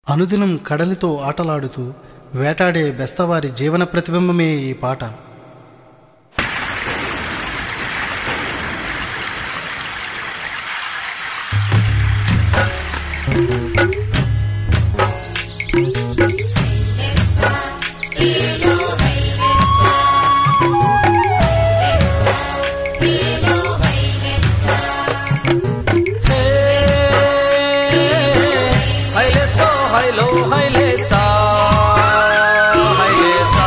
అనుదినం కడలితో ఆటలాడుతూ వేటాడే బెస్తవారి జీవన ప్రతిబింబమే ఈ పాట హైలే సో హైలో హైలే సా హైలే సా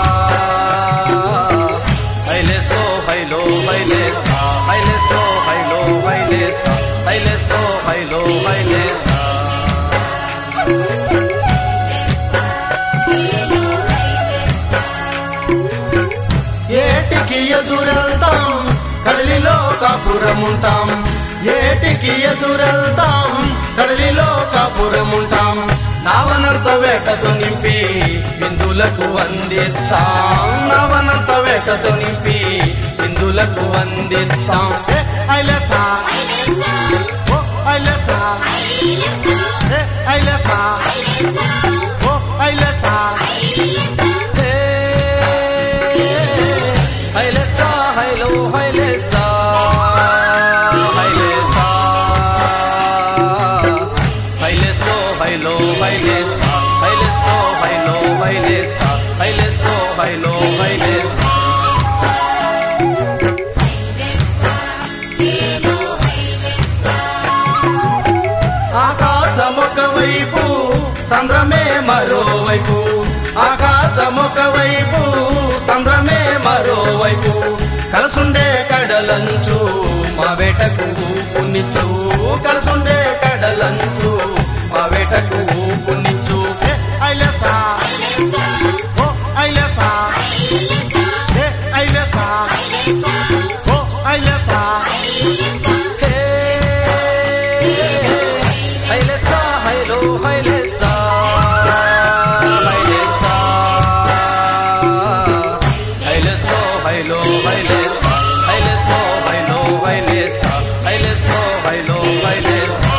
హైలే సో హైలో హైలే సా హైలే సో హైలో హైలే సా హైలే సో హైలో హైలే సా ఏటికి ఎదురెళ్తాం కడలిలో కాపురముంటాం ఏటికి ఎదురెళ్తాం కడలిలో కాపురముంటాం నావనంత వేటతో నింపి బిందులకు అందిస్తాం నావనంత వేటతో నింపి బిందులకు అందిస్తాం ఏ ఐలసా ఓ ఐలసా ఏ ఐలసా ఓ ఐలసా హే, హైలెసా హైలో హైలెసా హైలెసా హైలెసో హైలో హైలెసా హైలెసో హైలో హైలెసా హైలెసో హైలో హైలెసా ఆకాశమొక వైపు సంద్రమే మరోవైపు ఆకాశమొక వైపు సంద్రమే మరోవైపు కలసుండే కడలంచు మా వేటకు పునిచ్చు కలసుండే కడలంచు మా వేటకు పునిచ్చు ఏ ఐలసా ఓ ఐలసా ఏ ఐలసా ఓ ఐలసా హే హైలెసా హైలో హైలెసా హైలెసా హైలెసో హైలో హైలెసా హైలెసో హైలో హైలెసా హైలెసో హైలో హైలెసా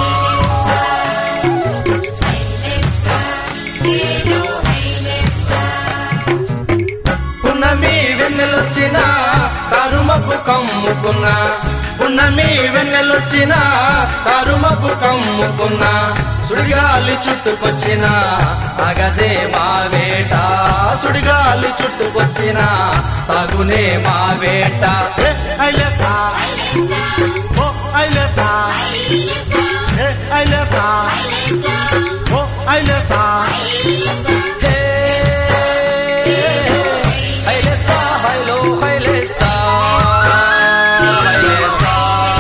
పున్నమి వెన్నెలొచ్చిన కరుమపు కమ్ముకున్న పున్నమి వెన్నెలొచ్చిన కరుమపు కమ్ముకున్న సుడిగాలి చుట్టుకొచ్చిన అగదే మా వేట సుడిగాలి చుట్టుకొచ్చిన సాగునే మా వేట ఏ ఐలసా ఓ ఐలసా ఏ ఐలసా ఓ ఐలసా హే హైలెసా హైలో హైలెసా హైలెసా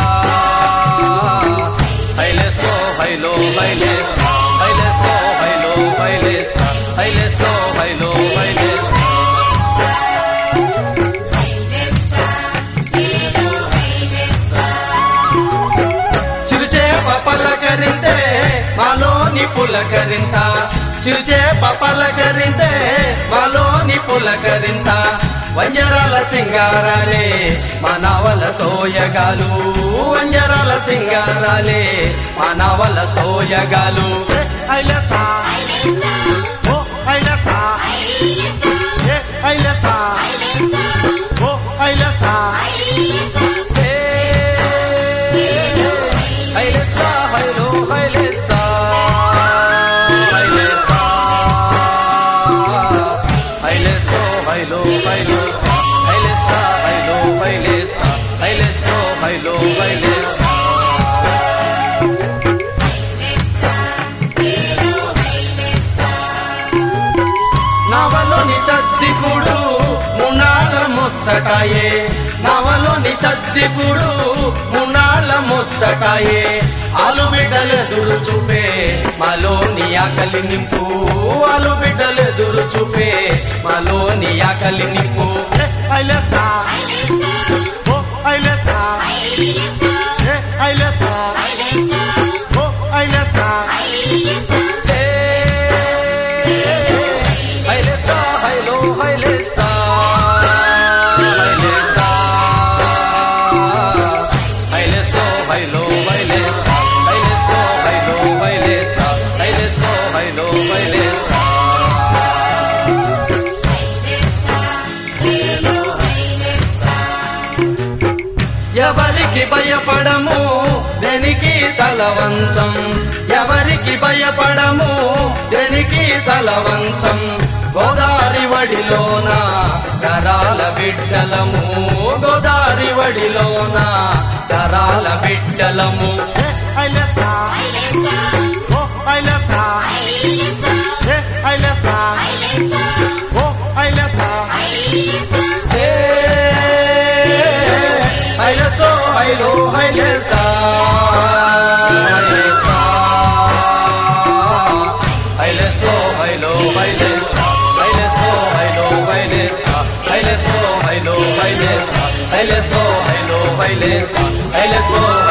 హైలెసో హైలో హైలెసా హైలెసో హైలో హైలెసా హైలెసో హైలో హైలెసా చిరుచేప పలకరింతే మాలోని పులకరింత చిరుచేప పలకరింతే మాలోని పులకరింత వంజరాల సింగారాలే మానవల సోయగాలు వంజరాల సింగారాలే మానవల సోయగాలు ఏ ఐలసా ఓ ఐలసా ఏ ఐలసా ఓ ఐలసా హే హైలెసా హైలో హైలెసా హైలెసా హైలెసో హైలో హైలెసా హైలెసా హైలో హైలెసా హైలెసో హైలో హైలెసా నవలోని చద్దికుడు మునాళ్ళ ముచ్చటాయే నవలోని చద్దికుడు మునాళ్ళ ముచ్చటాయే ఆలు బిడ్డలెదురు చూపే మాలోని ఆకలి నింపు ఆలు బిడ్డలెదురు చూపే మాలోని ఆకలి నింపు ఏ ఐలసా ఓ ఐలసా ఏ ఐలసా ఓ ఐలసా హే హైలెసా హైలో హైలెసా హైలెసా హైలెసో హైలో హైలెసా హైలెసో హైలో హైలెసా హైలెసో హైలో భయపడము దేనికి తలవంచం ఎవరికి భయపడము దేనికి తలవంచం గోదారి వడిలోన కరాల బిడ్డలము గోదారి వడిలోన కరాల బిడ్డలము ఐలెసా ఓ ఐలెసా ఏ ఐలెసా ఓ ఐలెసా ఏ, హైలెసో హైలో హైలెసా హైలెసా హైలెసో హైలో హైలెసా హైలెసో హైలో హైలెసా హైలెసో హైలో హైలెసా హైలెసో హైలో హైలెసా హైలెసో